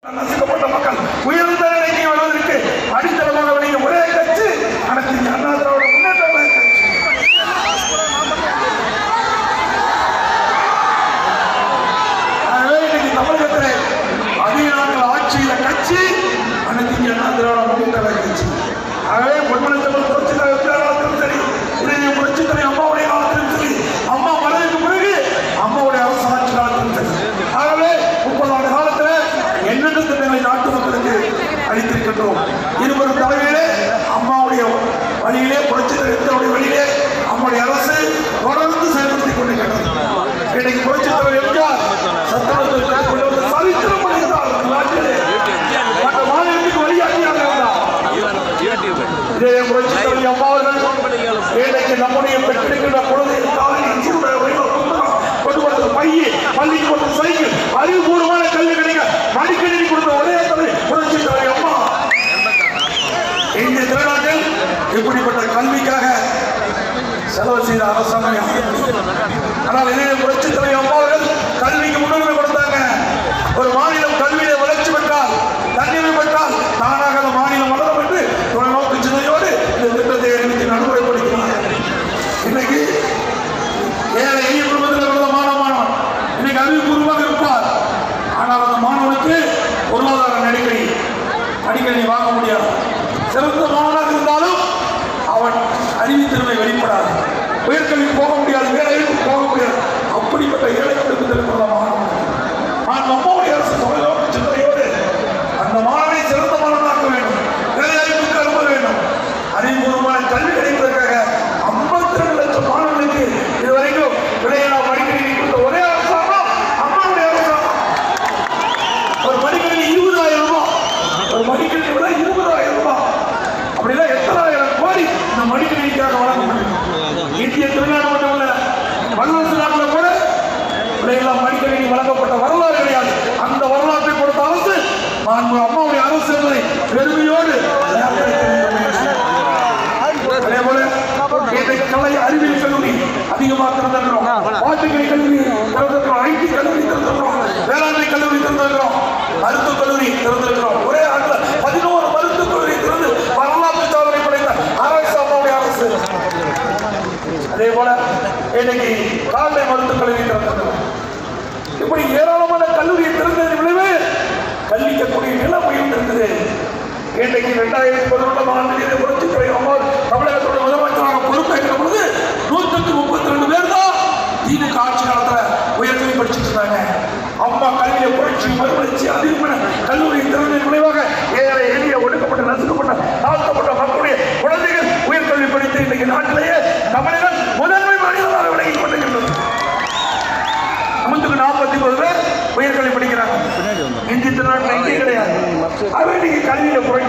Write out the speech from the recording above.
நசுக்கப்பட்ட மக்கள் உயர்ந்த நிலைக்கு வருவதற்கு அடித்தளமாக விளங்கிய ஒரே கட்சி அனைத்து இந்திய அண்ணா திராவிட முன்னேற்ற கழக கட்சி ஆகவே இன்னைக்கு தமிழகத்திலே அதிக நாட்கள் ஆட்சியில கட்சி அனைத்து இந்திய அண்ணா திராவிட முன்னேற்ற கழக கட்சி ஆகவே பொன்மலை தமிழ் புரட்சி தலைவர் காலத்திலும் சரி இளைய புரட்சி தலைவர் அம்மாவுடைய காலத்திலும் சரி அம்மா மறைவுக்கு பிறகு அம்மாவுடைய அரசு ஆட்சி காலத்திலும் சரி ஆகவே முப்பது ஆண்டு காலத்தில் எண்ணற்ற திட்டங்களை நாட்டு மக்களுக்கு அளித்திருக்கின்றோம் இருவரும் தலைமையிலே அம்மாவுடைய வழியிலே புரட்சி தலைவருடைய வழியிலே அம்மாவுடைய அரசு தொடர்ந்து செயல்படுத்திக் கொண்டிருக்கிறது இன்னைக்கு புரட்சி தலைவர் எம்ஜிஆர் சட்டமன்றத்தை கொண்டு வந்து சரித்திரம் படைத்தார் இந்த நாட்டிலே மற்ற மாநிலத்துக்கு வழியாட்டியாக இருந்தார் இதே புரட்சி தலைவர் அம்மா அவர்கள் இன்னைக்கு நம்முடைய பெற்றெடுக்கின்ற குழந்தை காலையில் இன்ஜினுடைய வடிவம் கொண்டு வந்த பைய பள்ளிக்கு கொண்டு சைக்கிள் அறிவுபூர்வமான கல்வி கிடைக்க மடிக்கணினி கொடுத்த ஒரே தலை புரட்சி தலைவர் அம்மா இந்திய திருநாட்டில் இப்படிப்பட்ட கல்விக்காக செலவு செய்த அரசாங்கம் யாரும் இல்லை. ஆனால் இதே புரட்சி தலைவர் அம்மா அவர்கள் கல்விக்கு முன்னுரிமை கொடுத்தாங்க ஒரு மாநிலம் கல்வியிலே வளர்ச்சி பெற்றால் தன்னிலை பெற்றால் தானாக அந்த மாநிலம் வளரும் என்று தொலைநோக்கு சிந்தையோடு இந்த திட்டத்தை அறிவித்து நடைமுறைப்படுத்தினார் இன்னைக்கு ஏழை எளிய குடும்பத்தில் பிறந்த மாணவ மாணவன் இன்னைக்கு அறிவுபூர்வமாக இருப்பார் ஆனால் அந்த மாணவனுக்கு பொருளாதார நெருக்கடி அடிக்கடி வாங்க முடியாது சிறந்த மாணவனாக இருந்தாலும் அவன் அறிவுத்திறமை வெளிப்படாது உயர்கல்வி போக முடியாது வேலைக்கு போக முடியாது அப்படிப்பட்ட ஏழை குடும்பத்தில் பிறந்த மாணவன் நான் நம்முடைய அரசு தொலைநோக்கு சிந்தனையோடு அந்த மாணவனை சிறந்த மாணவனாக்க வேண்டும் வேலைவாய்ப்புக்கு அனுப்ப வேண்டும் அறிவுபூர்வமான கல்வி கிடைப்பதற்காக ஐம்பத்தி ரெண்டு லட்சம் மாணவர்களுக்கு இதுவரைக்கும் விடையில்லா மடிக்கணினி கொடுத்த ஒரே அரசாங்கம் அம்மாவுடைய அரசாங்கம் ஒரு மடிக்கணினி இருபதாயிரம் ரூபாய் ஒரு மடிக்கணினி விட இருபதாயிரம் ரூபாய் அப்படின்னா எத்தனாயிரம் கோடி இந்த மடிக்கணினிக்காக வழங்க முடியும் இந்திய திருநாடு மட்டுமல்ல வல்லரசு நாட்டில் கூட விடையில்லா மடிக்கணினி வழங்கப்பட்ட வரலாறு கிடையாது அந்த வரலாற்றை கொடுத்த அரசு மாண்பு அம்மாவுடைய அரசு என்பதை பெருமையோடு அதே போல இன்றைக்கு கலை அறிவியல் கல்லூரி அதிகமாக திறந்திருக்கிறோம் பாட்டுக்கலை கல்லூரி திறந்திருக்கிறோம் ஐடி கல்லூரி திறந்திருக்கிறோம் வேளாண்மை கல்லூரி திறந்திருக்கிறோம் மருத்துவக் கல்லூரி திறந்திருக்கிறோம் ஒரே ஆண்டுல பதினோரு மருத்துவக் கல்லூரி திறந்து வரலாற்று சாதனை படைத்த அரசு அம்மாவுடைய அரசு அதே போல இன்னைக்கு கால்நடை மருத்துவக் கல்லூரி திறந்திருக்கிறோம் இப்படி ஏராளமான கல்லூரியை திறந்ததன் விளைவு கல்விக்கக்கூடிய நிலம் உயர்ந்திருக்குது இன்றைக்கு இரண்டாயிரத்தி பதினொன்றாம் ஆண்டு புரட்சி துறை அம்மாள் தமிழகத்துடைய முதலமைச்சராக பொறுப்பேற்ற பொழுது நூற்றுக்கு முப்பத்தி ரெண்டு பேர் தான் திமுக ஆட்சி காலத்துல உயர்கல்வி படிச்சுட்டு இருந்தாங்க அம்மா கல்வியை புரட்சி மறுமலர்ச்சி அதிகமான கல்லூரி திறந்ததன் விளைவாக ஏழை எளிய ஒடுக்கப்பட்ட நசுக்கப்பட்ட தாழ்த்தப்பட்ட மக்களுடைய குழந்தைகள் உயர்கல்வி படித்து இன்றைக்கு நாட்டிலேயே தமிழகம் முதன்மை மாநிலமாக விலகிக் கொண்டிருக்கின்றது நூற்றுக்கு நாற்பத்தி ஒன்பது பேர் உயர்கல்வி படிக்கிறாங்க இந்தி திருநாட்டில் எங்கேயும் கிடையாது அது இன்னைக்கு கல்வியில புரட்சி